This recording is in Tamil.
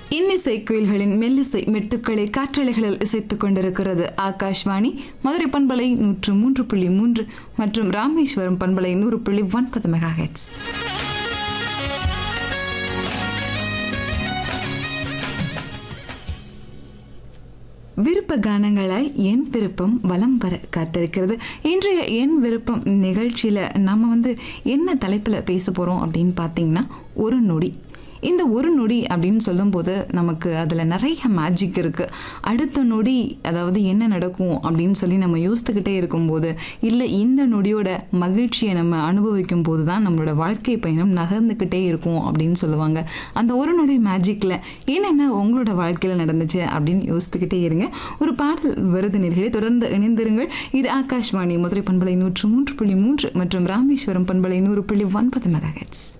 இன்னிசை குயில்களின் மெல்லிசை மெட்டுக்களை காற்றலைகளில் இசைத்துக் கொண்டிருக்கிறது ஆகாஷ்வாணி மதுரை பண்பலை நூற்று மூன்று புள்ளி மூன்று மற்றும் ராமேஸ்வரம் பண்பலை நூறு புள்ளி ஒன்பது மெகா ஹெட்ஸ் விருப்ப கானங்களாய் என் விருப்பம் வலம் வர காத்திருக்கிறது இன்றைய என் விருப்பம் நிகழ்ச்சியில் நம்ம வந்து என்ன தலைப்பில் பேச போகிறோம் அப்படின்னு பார்த்தீங்கன்னா ஒரு நொடி இந்த ஒரு நொடி அப்படின்னு சொல்லும்போது நமக்கு அதில் நிறைய மேஜிக் இருக்குது அடுத்த நொடி அதாவது என்ன நடக்கும் அப்படின்னு சொல்லி நம்ம யோசித்துக்கிட்டே இருக்கும்போது இல்லை இந்த நொடியோட மகிழ்ச்சியை நம்ம அனுபவிக்கும் போது தான் நம்மளோட வாழ்க்கை பயணம் நகர்ந்துக்கிட்டே இருக்கும் அப்படின்னு சொல்லுவாங்க அந்த ஒரு நொடி மேஜிக்கில் என்னென்ன உங்களோட வாழ்க்கையில் நடந்துச்சு அப்படின்னு யோசித்துக்கிட்டே இருங்க ஒரு பாடல் விருதினர்களை தொடர்ந்து இணைந்திருங்கள் இது ஆகாஷ்வாணி மதுரை பண்பலை நூற்று மூன்று புள்ளி மூன்று மற்றும் ராமேஸ்வரம் பண்பலை நூறு புள்ளி ஒன்பது மெகா ஹெட்ஸ்